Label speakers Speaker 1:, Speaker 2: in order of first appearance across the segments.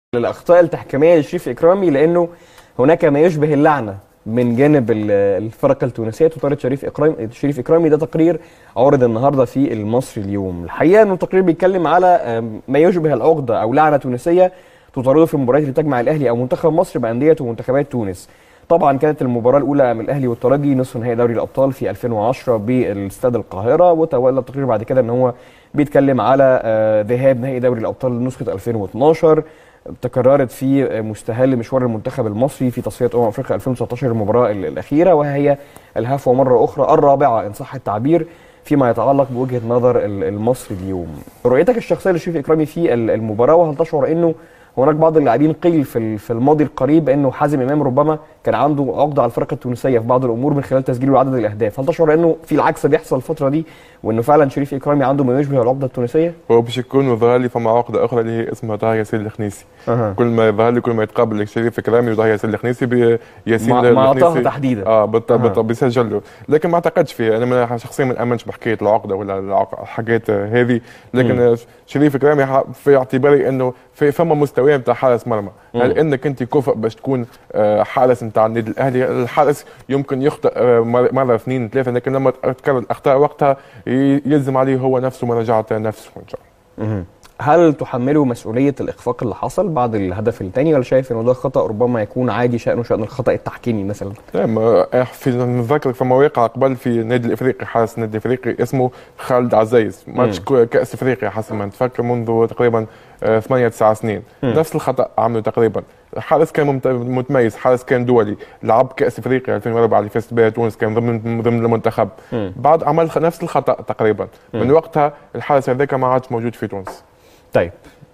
Speaker 1: الاخطاء التحكيميه لشريف اكرامي لانه هناك ما يشبه اللعنه من جانب ال- الفرقه التونسيه تطارد شريف اكرامي شريف اكرامي ده تقرير عرض النهارده في المصري اليوم الحقيقه انه التقرير بيتكلم على آم، ما يشبه العقده او لعنه تونسيه تطارده في المباريات اللي تجمع الاهلي او منتخب مصر بانديه ومنتخبات تونس طبعا كانت المباراه الاولى من الاهلي والترجي نصف نهائي دوري الابطال في 2010 بالاستاد القاهره وتولى التقرير بعد كده ان هو بيتكلم على آه، ذهاب نهائي دوري الابطال نسخه 2012 تكررت في مستهل مشوار المنتخب المصري في تصفيات امم افريقيا 2019 المباراه ال- الاخيره وهي الهفوه مره اخرى الرابعه ان صح التعبير فيما يتعلق بوجهه نظر ال- المصري اليوم. رؤيتك الشخصيه لشريف اكرامي في ال- المباراه وهل تشعر انه هناك بعض اللاعبين قيل في ال- في الماضي القريب انه حازم امام ربما كان عنده عقده على الفرقه التونسيه في بعض الامور من خلال تسجيله عدد الاهداف، هل تشعر انه في العكس بيحصل الفتره دي وانه فعلا شريف اكرامي عنده ما يشبه العقده التونسيه؟
Speaker 2: هو باش يكون ظهر لي فما عقده اخرى اللي هي اسمها طه ياسين الخنيسي
Speaker 1: أها.
Speaker 2: كل ما يظهر لي كل ما يتقابل شريف كرامي وطه ياسين الخنيسي بي- ياسين
Speaker 1: مع- مع
Speaker 2: الخنيسي
Speaker 1: طه تحديدا.
Speaker 2: اه بالطبع
Speaker 1: أها.
Speaker 2: بالطبع بيسجل له لكن ما اعتقدش فيه انا من- شخصيا ما نامنش بحكايه العقده ولا العق- الحاجات هذه لكن شريف كرامي ح- في اعتباري انه في فما مستوى نتاع حارس مرمى هل انك انت كفء باش تكون آه، حارس نتاع النادي الاهلي الحارس يمكن يخطئ آه، مر- مره اثنين ثلاثه لكن لما تكرر الاخطاء وقتها ي- يلزم عليه هو نفسه مراجعه نفسه ان شاء الله
Speaker 1: مهم. هل تحمله مسؤولية الإخفاق اللي حصل بعد الهدف الثاني ولا شايف إنه ده خطأ ربما يكون عادي شأنه شأن الخطأ التحكيمي مثلا؟
Speaker 2: لا ما في نتذكر فما واقع قبل في النادي الافريقي حارس النادي الافريقي اسمه خالد عزيز ماتش كو- كاس افريقيا حسب ما نتفكر منذ تقريبا آه، ثمانية تسعة سنين نفس الخطا عمله تقريبا حارس كان ممت- متميز حارس كان دولي لعب كاس افريقيا 2004 اللي فازت بها تونس كان ضمن ضمن المنتخب بعد عمل خ- نفس الخطا تقريبا من وقتها الحارس هذاك ما عادش موجود في تونس
Speaker 1: طيب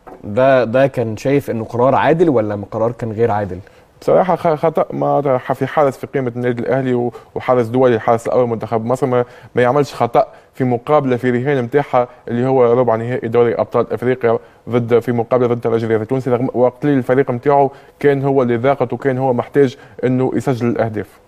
Speaker 1: ده ده كان شايف إنه قرار عادل ولا قرار كان غير عادل؟
Speaker 2: بصراحه خ- خطا ما في حارس في قيمه النادي الاهلي و- وحارس دولي الحارس الاول منتخب مصر ما, ما يعملش خطا في مقابله في رهان نتاعها اللي هو ربع نهائي دوري ابطال افريقيا ضد في مقابله ضد الترجي التونسي رغم وقت اللي الفريق نتاعو كان هو اللي ضاغط وكان هو محتاج انه يسجل الاهداف